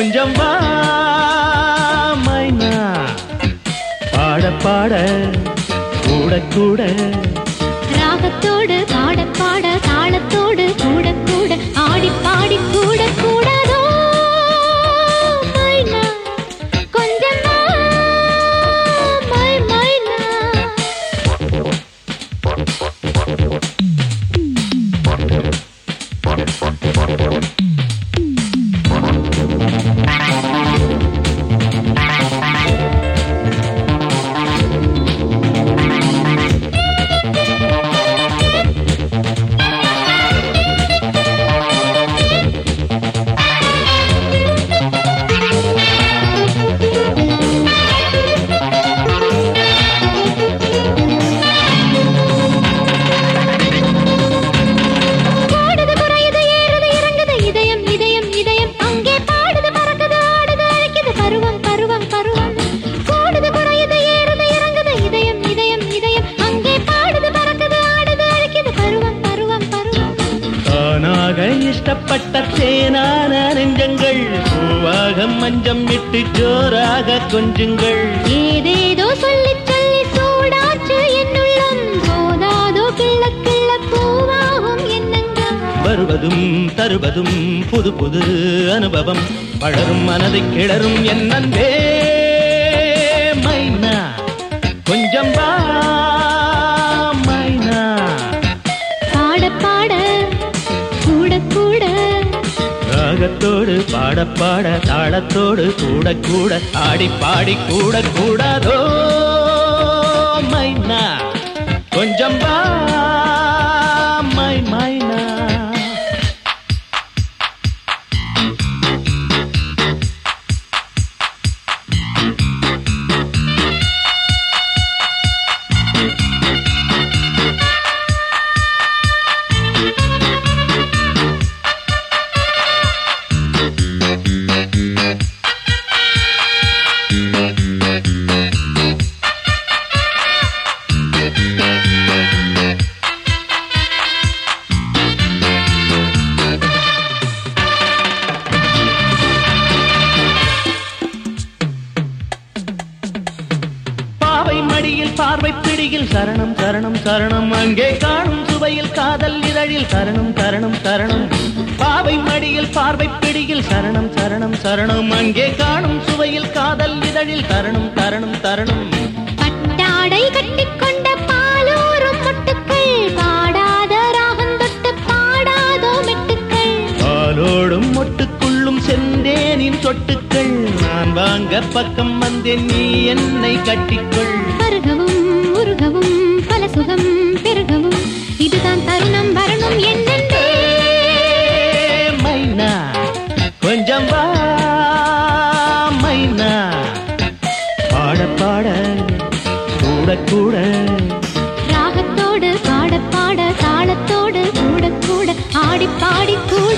கொஞ்சம் வா மைனா பாட பாட கூட கூட ராகத்தோடு பாட பாட தாளத்தோடு கூட கூட ஆடி பாடி கூட கூடாதோ மைனா கொஞ்சம் வா, மை மைனா பாடுது குறையுது ஏறுது இறங்குது இதயம் இதயம் இதயம் அங்கே பாடுது பறக்குது ஆடுது அழைக்குது பருவம் பருவம் பருவம் பாடுது குறையுது ஏறுது இறங்குது இதயம் இதயம் இதயம் அங்கே பாடுது பறக்குது ஆடுது அழைக்குது பருவம் பருவம் பருவம் தானாக இஷ்டப்பட்ட தேனான நெஞ்சங்கள் பூவாக மஞ்சம் இட்டு ஜோராக கொஞ்சுங்கள் ஏதேதோ சொல்லி சொல்லி சூடாச்சு என்னுள்ளம் போதாதோ கிள்ள கிள்ள பூவாகும் எண்ணங்கள் வருவதும் தருவதும் புது புது அனுபவம் வளரும் மனதை கிளறும் என் அன்பே மைனா கொஞ்சம் வா மைனா பாட பாட கூட கூட ராகத்தோடு பாட பாட தாளத்தோடு கூட கூட ஆடி பாடி கூட கூடாதோ மைனா கொஞ்சம் வா மை மைனா பாவை மடியில் பார்வை பிடியில் சரணம் சரணம் சரணம் அங்கே காணும் சுவையில் காதல் இதழில் சரணம் சரணம் சரணம் பாவை மடியில் பார்வை பிடியில் சரணம் சரணம் சரணம் அங்கே காணும் சுவையில் காதல் இதழில் தரணம் தரணம் தரணம் பட்டாடை கட்டிக்கொண்ட பாலூரும் மொட்டுக்கள் பாடாத ராகம் தொட்டு பாடாதோ மெட்டுக்கள் பாலோடும் மொட்டுக்குள்ளும் செந்தேனின் சொட்டுக்கள் நான் வாங்க பக்கம் வந்தேன் நீ என்னை கட்டிக்கொள் பருகவும் உருகவும் பல சுகம் பெருகவும் இதுதான் தருணம் வரணும் என்னென்றே மைனா கொஞ்சம் வா மைனா பாட பாட கூட கூட ராகத்தோடு பாட பாட தாளத்தோடு கூட கூட ஆடி பாடி கூட